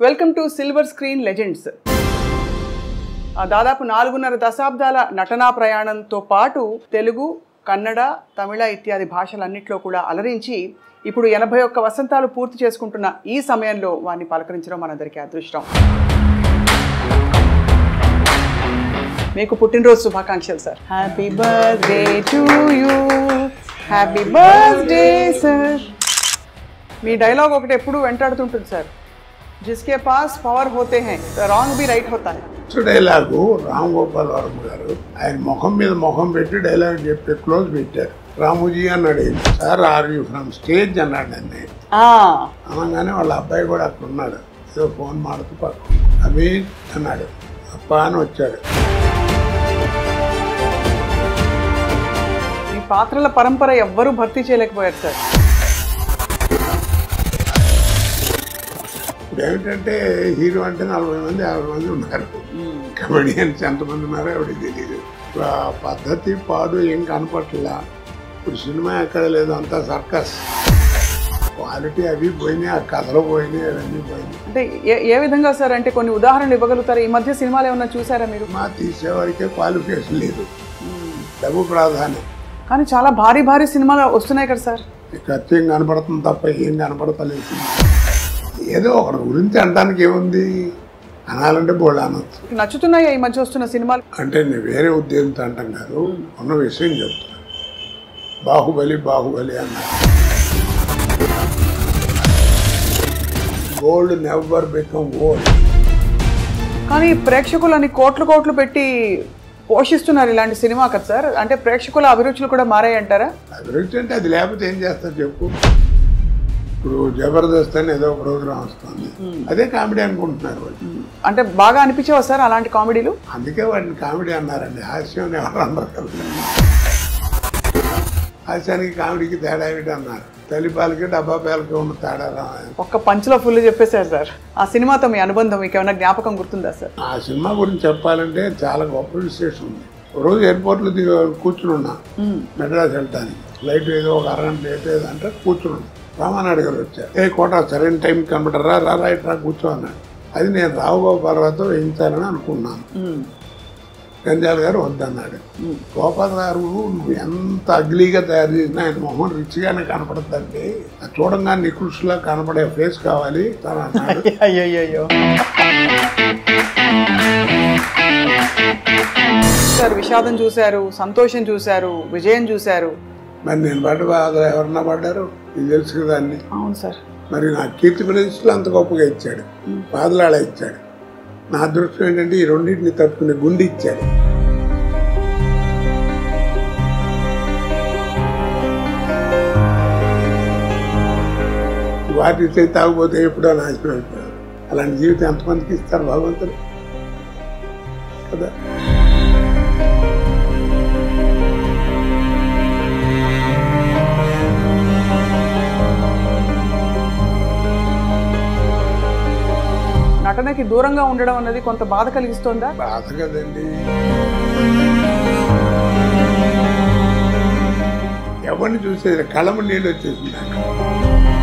Welcome to Silver Screen Legends ఆ, దాదాపు నాలుగున్నర దశాబ్దాల నటనా ప్రయాణంతో పాటు తెలుగు కన్నడ తమిళ ఇత్యాది భాషలన్నింటిలో కూడా అలరించి ఇప్పుడు ఎనభై ఒక్క వసంతాలు పూర్తి చేసుకుంటున్న ఈ సమయంలో వారిని పలకరించడం మనందరికీ అదృష్టం మీకు పుట్టినరోజు శుభాకాంక్షలు sir happy birthday to you happy birthday sir మీ డైలాగ్ ఒకటి ఎప్పుడు వెంటాడుతుంటుంది సార్ జిస్కే పాస్ పవర్ హోతే హై రాంగ్ బి రైట్ హోతా హై ఫస్ట్ డైలాగు రామ్ గోపాల్ వర్మ గారు ఆయన ముఖం మీద ముఖం పెట్టి డైలాగ్ చెప్పి క్లోజ్ పెట్టారు రాముజీ అన్నాడు ఈయన. Sir are you from stage అన్నాడు నన్ను ఆ, అనగానే వాళ్ళ అబ్బాయి కూడా అక్కడ ఉన్నాడు ఏదో ఫోన్ మాడుతూ పక్క అమీన్ అన్నాడు అప్ప అని వచ్చాడు ఈ పాత్రల పరంపర ఎవ్వరూ భర్తీ చేయలేకపోయారు సార్ ఇప్పుడు ఏమిటంటే హీరో అంటే నలభై మంది యాభై మంది ఉన్నారు కమెడియన్స్ ఎంతమంది ఉన్నారో ఎవరికి తెలియదు ఇప్పుడు ఆ పద్ధతి పాడు ఏం కనపట్లా ఇప్పుడు సినిమా ఎక్కడ లేదు అంతా సర్కస్ క్వాలిటీ అవి పోయినాయి ఆ కథలు పోయినాయి అవన్నీ పోయినాయి అంటే ఏ ఏ విధంగా సార్ అంటే కొన్ని ఉదాహరణలు ఇవ్వగలుగుతారు ఈ మధ్య సినిమాలు ఏమన్నా చూసారా మీరు సినిమా తీసేవారికే క్వాలిఫికేషన్ లేదు డబ్బు ప్రాధాన్యం కానీ చాలా భారీ భారీ సినిమాలు వస్తున్నాయి కదా సార్ ఈ ఖర్చు ఏం కనపడుతుంది తప్ప ఏం కనపడతలేదు ఏదో ఒకటి గురించి అనడానికి ఏముంది అనాలంటే బోళ్ళు అనొచ్చు నచ్చుతున్నాయి ఈ మధ్య వస్తున్న సినిమాలు అంటే నేను వేరే ఉద్దేశంతో అంటాం కాదు ఉన్న విషయం చెప్తున్నా బాహుబలి బాహుబలి అన్నారు గోల్డ్ నెవర్ బికమ్ ఓల్డ్ కానీ ప్రేక్షకులని కోట్లు కోట్లు పెట్టి పోషిస్తున్నారు ఇలాంటి సినిమా కదా సార్ అంటే ప్రేక్షకుల అభిరుచులు కూడా మారాయి అంటారా అభిరుచి అంటే అది లేకపోతే ఏం చేస్తారు చెప్పు ఇప్పుడు జబర్దస్త్ అని ఏదో ప్రోగ్రామ్ వస్తుంది అదే కామెడీ అనుకుంటున్నారు వాళ్ళు అంటే బాగా అనిపించేవా సార్ అలాంటి కామెడీలు అందుకే వాటిని కామెడీ అన్నారండి హాస్యం అని ఎవరు అన్నారు కదా హాస్యానికి కామెడీకి తేడా ఏమిటి అన్నారు తల్లిపాలకి డబ్బా పాలకి ఉన్న తేడా రా- ఒక్క పంచులో ఫుల్ చెప్పేశారు సార్ ఆ సినిమాతో మీ అనుబంధం మీకు ఏమైనా జ్ఞాపకం గుర్తుందా సార్ ఆ సినిమా గురించి చెప్పాలంటే చాలా గొప్ప విశేషం ఉంది ఒక రోజు ఎయిర్పోర్ట్లో దిగి కూర్చుని ఉన్నా మెడ్రాస్ వెళ్ళటానికి ఫ్లైట్ ఏదో ఒక అరగంట లేట్ ఏదో అంటే కూర్చుని ఉన్నా రామానాయుడు గారు వచ్చారు ఏ కోట సరైన టైం కనబడరా రా రైట్ రా కూర్చో అన్నాడు అది నేను రావు గోపాలరావుతో వేయించాలని అనుకున్నాను మ్మ్. గంజాల గారు వద్దన్నాడు గోపాల్ గారు నువ్వు ఎంత అగ్లీగా తయారు చేసినా ఆయన మొహం రిచ్గానే కనపడుతుందండి అది చూడంగా నికృష్లా కనపడే ఫేస్ కావాలి అని అన్నాడు అయ్యయ్యో సార్ విషాదం చూశారు సంతోషం చూశారు విజయం చూశారు మరి నేను పడ్డ బాధలు ఎవరన్నా పడ్డారు ఇది తెలుసు కదా అన్ని అవును సార్ మరి నా కీర్తి ప్రదేశ్లో అంత గొప్పగా ఇచ్చాడు బాధలాడ ఇచ్చాడు నా అదృష్టం ఏంటంటే ఈ రెండింటిని తట్టుకునే గుండె ఇచ్చాడు వాటి చేతి తాగిపోతే ఎప్పుడో నాశనం అయిపోయారు అలాంటి జీవితం ఎంతమందికి ఇస్తారు భగవంతుడు కదా నటనకి దూరంగా ఉండడం అన్నది కొంత బాధ కలిగిస్తోందా బాధ కదండి ఎవరిని చూసేది కళ్ళము నీళ్ళు వచ్చేసింది నాకు